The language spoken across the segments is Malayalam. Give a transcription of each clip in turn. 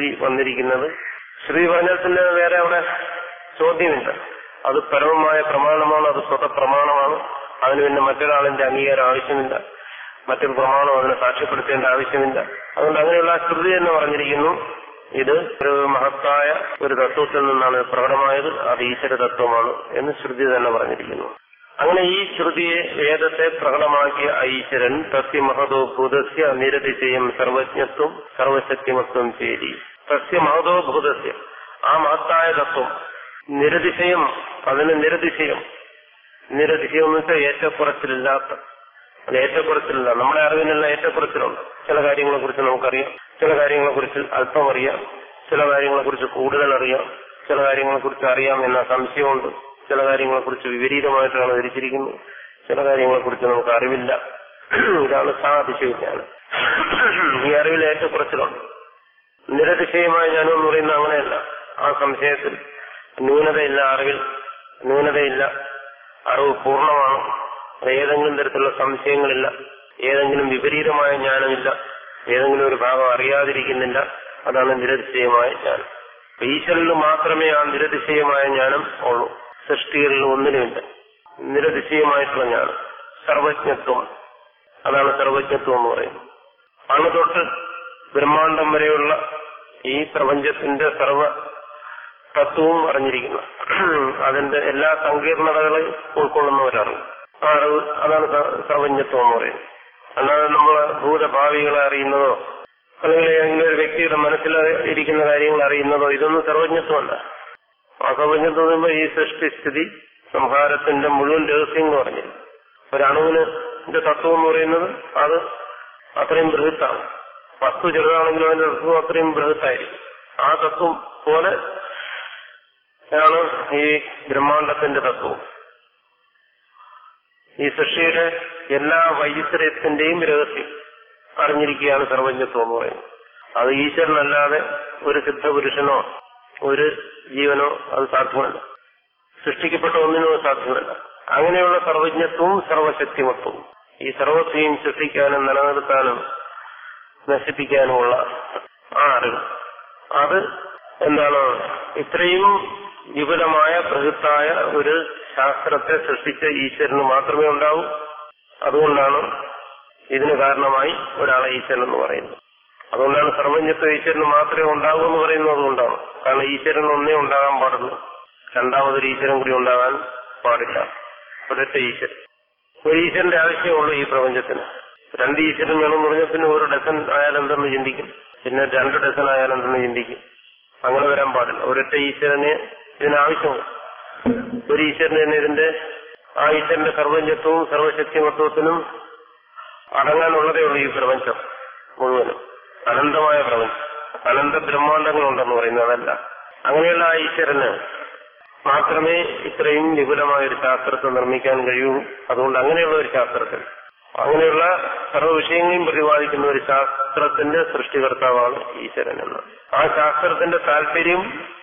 ശ്രുതി വന്നിരിക്കുന്നത് ശ്രുതി പറഞ്ഞാൽ പിന്നെ വേറെ അവിടെ ചോദ്യമില്ല അത് പരമമായ പ്രമാണമാണ് അത് സ്വത പ്രമാണമാണ് അതിന് പിന്നെ മറ്റൊരാളിന്റെ അംഗീകാരം ആവശ്യമില്ല മറ്റൊരു പ്രമാണം അതിനെ സാക്ഷ്യപ്പെടുത്തേണ്ട ആവശ്യമില്ല അതുകൊണ്ട് അങ്ങനെയുള്ള ആ ശ്രുതി എന്ന് പറഞ്ഞിരിക്കുന്നു ഇത് ഒരു മഹത്തായ ഒരു തത്വത്തിൽ നിന്നാണ് പ്രകടമായത് അത് ഈശ്വര തത്വമാണ് എന്ന് ശ്രുതി തന്നെ പറഞ്ഞിരിക്കുന്നു അങ്ങനെ ഈ ശ്രുതിയെ വേദത്തെ പ്രകടമാക്കിയ ആ ഈശ്വരൻ തസ്യ മഹതോ ഭൂതസ്യ നിരതിശയം സർവജ്ഞത്വം സർവശക്തിമത്വം ചേരി തസ്യ മഹതോ ഭൂതസ്യ ആ മഹത്തായ തത്വം നിരതിശയം അതിന് നിരതിശയം നിരതിശയം എന്ന് വെച്ചാൽ ഏറ്റക്കുറച്ചിലില്ലാത്ത അത് ഏറ്റക്കുറച്ചിലില്ല നമ്മുടെ അറിവിനെല്ലാം ഏറ്റക്കുറച്ചിലുണ്ട് ചില കാര്യങ്ങളെ കുറിച്ച് നമുക്കറിയാം ചില കാര്യങ്ങളെ കുറിച്ച് അല്പം അറിയാം ചില കാര്യങ്ങളെ കുറിച്ച് കൂടുതൽ അറിയാം ചില കാര്യങ്ങളെ കുറിച്ച് അറിയാം എന്ന സംശയമുണ്ട് ചില കാര്യങ്ങളെ കുറിച്ച് വിപരീതമായിട്ടാണ് ധരിച്ചിരിക്കുന്നത് ചില കാര്യങ്ങളെ കുറിച്ച് നമുക്ക് അറിവില്ല ഇതാണ് സാതിശയജ്ഞാനം ഈ അറിവിൽ ഏറ്റക്കുറച്ചിലുണ്ട് നിരതിശയമായ ജ്ഞാനം എന്ന് പറയുന്നത് അങ്ങനെയല്ല ആ സംശയത്തിൽ ന്യൂനതയില്ല അറിവിൽ ന്യൂനതയില്ല അറിവ് പൂർണ്ണമാണ് ഏതെങ്കിലും തരത്തിലുള്ള സംശയങ്ങളില്ല ഏതെങ്കിലും വിപരീതമായ ജ്ഞാനമില്ല ഏതെങ്കിലും ഒരു ഭാഗം അറിയാതിരിക്കുന്നില്ല അതാണ് നിരതിശയമായ ജ്ഞാനം അപ്പൊ ഈശ്വരനിൽ മാത്രമേ ആ നിരതിശയമായ ജ്ഞാനം ഉള്ളൂ സൃഷ്ടികളിൽ ഒന്നിനുമില്ല നിരതിശയമായിട്ടുള്ള ജ്ഞാനം സർവജ്ഞത്വം അതാണ് സർവജ്ഞത്വം എന്ന് പറയുന്നത് അണു തൊട്ട് ബ്രഹ്മാണ്ടം വരെയുള്ള ഈ പ്രപഞ്ചത്തിന്റെ സർവ തത്വവും അറിഞ്ഞിരിക്കുന്നു അതിന്റെ എല്ലാ സങ്കീർണതകളെയും ഉൾക്കൊള്ളുന്ന ഒരറിവ് ആ അറിവ് അതാണ് സ- സർവജ്ഞത്വം എന്ന് പറയുന്നത് അല്ലാതെ നമ്മൾ ഭൂതഭാവികളെ അറിയുന്നതോ അല്ലെങ്കിൽ ഏതെങ്കിലും ഒരു വ്യക്തിയുടെ മനസ്സിൽ ഇരിക്കുന്ന കാര്യങ്ങൾ അറിയുന്നതോ ഇതൊന്നും സർവജ്ഞത്വമല്ല ആ സർവജ്ഞത്വം എന്ന് പറയുമ്പോൾ ഈ സൃഷ്ടിസ്ഥിതി സംഹാരത്തിന്റെ മുഴുവൻ രഹസ്യങ്ങൾ പറഞ്ഞു ഒരണുവിന് ന്റെ തത്വം എന്ന് പറയുന്നത് അത് അത്രയും ബൃഹത്താണ് വസ്തു ചെറുതാണെങ്കിലും അതിന്റെ തത്വം അത്രയും ബൃഹത്തായിരിക്കും ആ തത്വം പോലെ ആണ് ഈ ബ്രഹ്മാണ്ടത്തിന്റെ തത്വം ഈ സൃഷ്ടിയുടെ എല്ലാ വൈചിത്രത്തിന്റെയും രഹസ്യം അറിഞ്ഞിരിക്കുകയാണ് സർവജ്ഞത്വം എന്ന് പറയുന്നത് അത് ഈശ്വരനല്ലാതെ ഒരു സിദ്ധപുരുഷനോ ഒരു ജീവനോ അത് സാധ്യമല്ല സൃഷ്ടിക്കപ്പെട്ട ഒന്നിനും അത് സാധ്യമല്ല അങ്ങനെയുള്ള സർവജ്ഞത്വവും സർവശക്തിമത്വവും ഈ സർവത്തെയും സൃഷ്ടിക്കാനും നിലനിർത്താനും നശിപ്പിക്കാനുമുള്ള ആ അറിവ് അത് എന്താണ് ഇത്രയും വിപുലമായ ബൃഹത്തായ ഒരു ശാസ്ത്രത്തെ സൃഷ്ടിച്ച ഈശ്വരന് മാത്രമേ ഉണ്ടാവൂ അതുകൊണ്ടാണ് ഇതിന് കാരണമായി ഒരാളെ ഈശ്വരൻ എന്ന് പറയുന്നത് അതുകൊണ്ടാണ് സർവജ്ഞത്വ ഈശ്വരന് മാത്രമേ ഉണ്ടാകൂ എന്ന് പറയുന്നത് അതുകൊണ്ടാണ് കാരണം ഈശ്വരൻ ഒന്നേ ഉണ്ടാകാൻ പാടുള്ളൂ രണ്ടാമതൊരു ഈശ്വരൻ കൂടി ഉണ്ടാകാൻ പാടില്ല ഒരൊറ്റ ഈശ്വരൻ ഒരു ഈശ്വരന്റെ ആവശ്യമുള്ളൂ ഈ പ്രപഞ്ചത്തിന് രണ്ട് ഈശ്വരൻ വേണമെന്ന് പറഞ്ഞാൽ പിന്നെ ഒരു ഡസൻ ആയാലെന്തെന്ന് ചിന്തിക്കും പിന്നെ രണ്ട് ഡസൻ ആയാലെന്തെന്ന് ചിന്തിക്കും അങ്ങനെ വരാൻ പാടില്ല ഒരൊറ്റ ഈശ്വരനെ ഇതിനാവശ്യമുള്ളൂ ഒരു ഈശ്വരന് തന്നെ ഇതിന്റെ ആ ഈശ്വരന്റെ സർവജ്ഞത്വവും സർവശക്തിമത്വത്തിനും അടങ്ങാനുള്ളതേ ഉള്ളൂ ഈ പ്രപഞ്ചം മുഴുവനും അനന്തമായ പ്രപഞ്ചം അനന്ത ബ്രഹ്മാണ്ടങ്ങളുണ്ടെന്ന് പറയുന്നത് അതല്ല അങ്ങനെയുള്ള ആ ഈശ്വരന് മാത്രമേ ഇത്രയും വിപുലമായ ഒരു ശാസ്ത്രത്തെ നിർമ്മിക്കാൻ കഴിയൂ അതുകൊണ്ട് അങ്ങനെയുള്ള ഒരു ശാസ്ത്രത്തിൽ അങ്ങനെയുള്ള സർവ്വ വിഷയങ്ങളെയും പ്രതിപാദിക്കുന്ന ഒരു ശാസ്ത്രത്തിന്റെ സൃഷ്ടികർത്താവാണ് ഈശ്വരൻ എന്ന് ആ ശാസ്ത്രത്തിന്റെ താല്പര്യം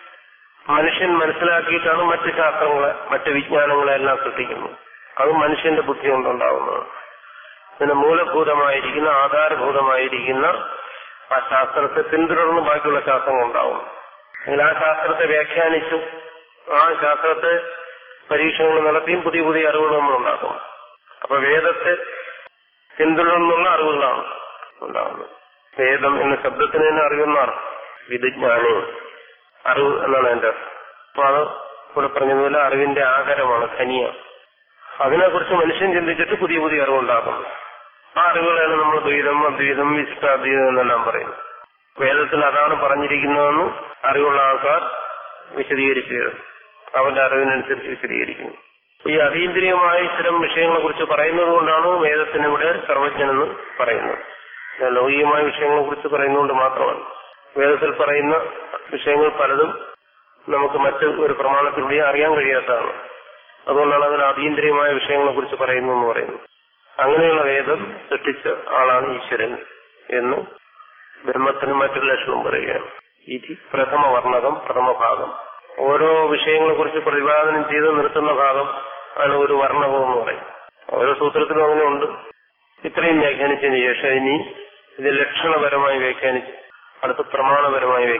മനുഷ്യൻ മനസ്സിലാക്കിയിട്ടാണ് മറ്റ് ശാസ്ത്രങ്ങളെ മറ്റ് വിജ്ഞാനങ്ങളെ എല്ലാം സൃഷ്ടിക്കുന്നത് അത് മനുഷ്യന്റെ ബുദ്ധി കൊണ്ടുണ്ടാവുന്നതാണ് പിന്നെ മൂലഭൂതമായിരിക്കുന്ന ആധാരഭൂതമായിരിക്കുന്ന ആ ശാസ്ത്രത്തെ പിന്തുടർന്ന് ബാക്കിയുള്ള ശാസ്ത്രങ്ങൾ ഉണ്ടാവും അല്ലെങ്കിൽ ആ ശാസ്ത്രത്തെ വ്യാഖ്യാനിച്ചു ആ ശാസ്ത്രത്തെ പരീക്ഷണങ്ങൾ നടത്തിയും പുതിയ പുതിയ അറിവുകൾ നമ്മൾ ഉണ്ടാക്കും അപ്പൊ വേദത്തെ പിന്തുടർന്നുള്ള അറിവുകളാണ് ഉണ്ടാവുന്നത് വേദം എന്ന ശബ്ദത്തിന് തന്നെ അറിവെന്നാണ് വിധിജ്ഞാനം അറിവ് എന്നാണ് എന്റെ അർത്ഥം അപ്പൊ അത് ഇവിടെ പറഞ്ഞതുപോലെ അറിവിന്റെ ആകാരമാണ് ഖനിയാണ് അതിനെക്കുറിച്ച് മനുഷ്യൻ ചിന്തിച്ചിട്ട് പുതിയ പുതിയ അറിവുണ്ടാക്കുന്നു ആ അറിവുകളാണ് നമ്മൾ ദ്വൈതം അദ്വൈതം വിശിഷ്ടാദ്വൈതം എന്നെല്ലാം പറയുന്നത് വേദത്തിൽ അതാണ് പറഞ്ഞിരിക്കുന്നതെന്ന് അറിവുള്ള ആൾക്കാർ വിശദീകരിക്കുകയാണ് അവന്റെ അറിവിനനുസരിച്ച് വിശദീകരിക്കുന്നു ഈ അതീന്ദ്രിയമായ ഇത്തരം വിഷയങ്ങളെ കുറിച്ച് പറയുന്നത് കൊണ്ടാണ് വേദത്തിന് ഇവിടെ സർവജ്ഞനെന്ന് പറയുന്നത് ലൗകികമായ വിഷയങ്ങളെ കുറിച്ച് പറയുന്നതുകൊണ്ട് മാത്രമാണ് വേദത്തിൽ പറയുന്ന വിഷയങ്ങൾ പലതും നമുക്ക് മറ്റ് ഒരു പ്രമാണത്തിലൂടെ അറിയാൻ കഴിയാത്തതാണ് അതുകൊണ്ടാണ് അതിൽ അതീന്ദ്രിയമായ വിഷയങ്ങളെ കുറിച്ച് പറയുന്നു എന്ന് പറയുന്നത് അങ്ങനെയുള്ള വേദം സൃഷ്ടിച്ച ആളാണ് ഈശ്വരൻ എന്ന് ബ്രഹ്മത്തിന് മറ്റൊരു ലക്ഷണം പറയുകയാണ് ഇതി പ്രഥമ വർണ്ണകം പ്രഥമ ഭാഗം ഓരോ വിഷയങ്ങളെ കുറിച്ച് പ്രതിപാദനം ചെയ്ത് നിർത്തുന്ന ഭാഗം ആണ് ഒരു വർണ്ണകം എന്ന് പറയും ഓരോ സൂത്രത്തിലും അങ്ങനെ ഉണ്ട് ഇത്രയും വ്യാഖ്യാനിച്ചതിന് ശേഷം ഇനി ഇത് ലക്ഷണപരമായി വ്യാഖ്യാനിച്ച് അടുത്ത പ്രമാണപരമായി